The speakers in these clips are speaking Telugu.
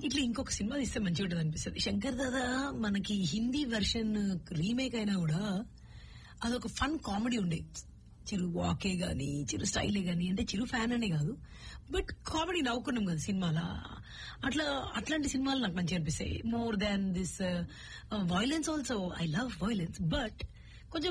ఇట్లా ఇంకొక సినిమా తీస్తే మంచిగా ఉంటుంది అనిపిస్తుంది శంకర్ దాదా మనకి హిందీ వెర్షన్ రీమేక్ అయినా కూడా అదొక ఫన్ కామెడీ ఉండే చిరు వాకే గాని చిరు స్టైలే గాని అంటే చిరు ఫ్యాన్ అనే కాదు బట్ కామెడీ నవ్వుకున్నాం కదా సినిమాలా అట్లా అట్లాంటి సినిమాలు నాకు మంచిగా అనిపిస్తాయి more than this violence also I love violence but కొంచెం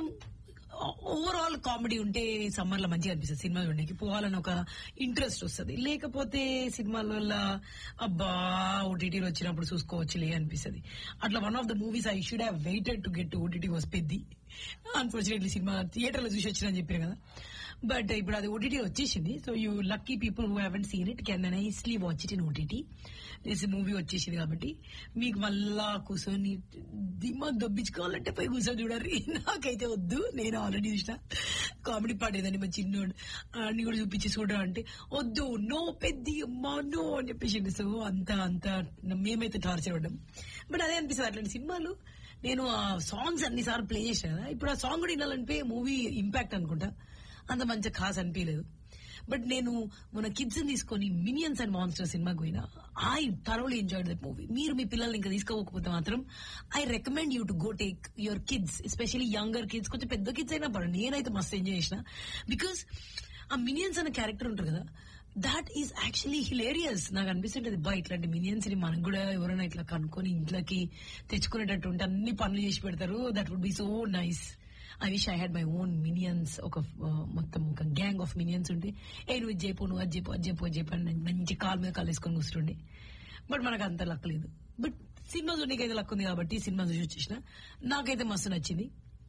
ఓవరాల్ కామెడీ ఉంటే సమ్మర్ లో మంచిగా అనిపిస్తుంది సినిమా చూడడానికి పోవాలని ఒక ఇంట్రెస్ట్ వస్తుంది లేకపోతే సినిమాల వల్ల అబ్బా ఓటీటీలో వచ్చినప్పుడు చూసుకోవచ్చులే అనిపిస్తుంది అట్లా one of the movies I should have waited to get OTT was Peddi unfortunately సినిమా థియేటర్ లో చూసి వచ్చిన చెప్పారు కదా బట్ ఇప్పుడు అది ఓటీటీ వచ్చేసింది so you lucky people who haven't seen it can nicely watch it in OTT this movie వచ్చేసింది కాబట్టి మీకు మళ్ళా కూర్చొని దిమ్మ దొబ్బించుకోవాలంటే పోయి కూర్చొని చూడరు నాకైతే వద్దు నేను ఆల్రెడీ చూసిన కామెడీ పాట ఏదండి మా చిన్నోడు అన్ని కూడా చూపించి చూడరా అంటే వద్దు నో పెద్ద అమ్మా నో అని చెప్పేసి సో అంత అంత మేమైతే టార్చర్ పడ్డాం బట్ అదే అనిపిస్తుంది అట్లాంటి సినిమాలు నేను ఆ సాంగ్స్ అన్నిసార్లు ప్లే చేశాను కదా ఇప్పుడు ఆ సాంగ్ కూడా వినాలంటే మూవీ ఇంపాక్ట్ అనుకుంటా అంత మంచి ఖాస్ అనిపించలేదు బట్ నేను మన కిడ్స్ తీసుకొని మినియన్స్ అండ్ మాన్స్టర్ సినిమాకి పోయినా I thoroughly enjoyed that movie మీరు మీ పిల్లల్ని ఇంకా తీసుకోకపోతే మాత్రం I recommend you to go take your kids especially younger kids కొంచెం పెద్ద కిడ్స్ అయినా పడు నేనైతే మస్తు ఎంజాయ్ చేసిన బికాస్ ఆ మినియన్స్ అనే క్యారెక్టర్ ఉంటారు కదా దాట్ ఈస్ యాక్చువల్లీ హిలేరియస్ నాకు అనిపిస్తుంటది బా ఇట్లాంటి మినియన్స్ ని మనకు కూడా ఎవరైనా ఇట్లా కనుక్కొని ఇంట్లోకి తెచ్చుకునేటట్టు ఉంటే అన్ని పనులు చేసి పెడతారు that would be so nice I wish I had my own minions ఒక ఆ, మొత్తం ఒక గ్యాంగ్ ఆఫ్ మినియన్స్ ఉంటే ఏ నువ్వు ఇది చేయపు నువ్వు అది చెప్పు అది చెప్పు అది చెప్పు అని మంచి కాలు మీద కాలు వేసుకొని కూర్చుండే బట్ మనకు అంత లక్ లేదు బట్ సినిమా చూడనీకైతే లక్ ఉంది కాబట్టి సినిమా చూసి వచ్చేసిన నాకైతే మస్తు నచ్చింది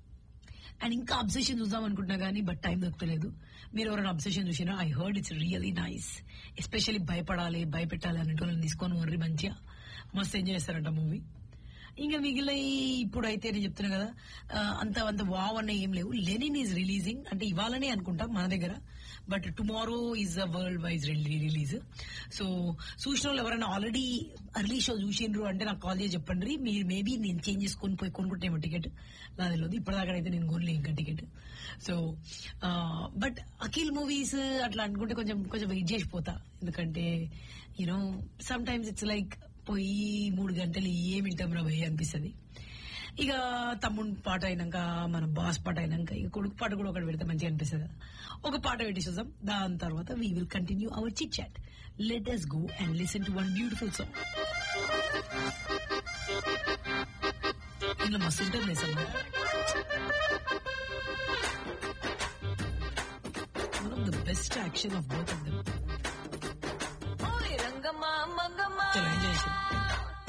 అండ్ ఇంకా అబ్సెషన్ చూద్దాం అనుకుంటున్నా కానీ బట్ టైం దొరకలేదు మీరు ఎవరైనా అబ్సెషన్ చూసినా I heard it's really nice especially భయపడాలి భయపెట్టాలి అనేటోళ్ళని తీసుకొని వర్రి మంచిగా మస్తు ఎంజాయ్ చేస్తారంట మూవీ ఇంకా మిగిలిన ఇప్పుడు అయితే నేను చెప్తున్నా కదా ఆ, అంత అంత వావ్ అన్న ఏం లేవు లెనిన్ ఈజ్ రిలీజింగ్ అంటే ఇవాళనే అనుకుంటాం మన దగ్గర but tomorrow is a worldwide release so చూసిన వాళ్ళు ఎవరైనా ఆల్రెడీ అర్లీ షో చూసిండ్రు అంటే నాకు కాల్ చేసి చెప్పండి మీరు మేబీ నేను చేంజ్ చేసుకొని పోయి కొనుక్కుంటేమో టికెట్ నా తెలియదు ఇప్పటిదాకా అయితే నేను కొనలే ఇంకా ticket so but Akhil movies అట్లా అనుకుంటే కొంచెం కొంచెం వెయిట్ చేసిపోతా ఎందుకంటే you know sometimes it's like పోయి మూడు గంటలు ఏం వింటాం రా భయ్ అనిపిస్తుంది ఇక తమ్ముడు పాట అయినాక మన బాస్ పాట అయినాక ఇక కొడుకు పాట కూడా ఒకటి పెడితే మంచిగా అనిపిస్తుంది కదా ఒక పాట పెట్టి చూద్దాం దాని తర్వాత we will continue our chit chat let us go and listen to one beautiful song ఇంట్లో మస్తు ఉంటుంది నిజంగా one of the best action of both of them ఓయ్ రంగమ్మ మంగమ్మ చలో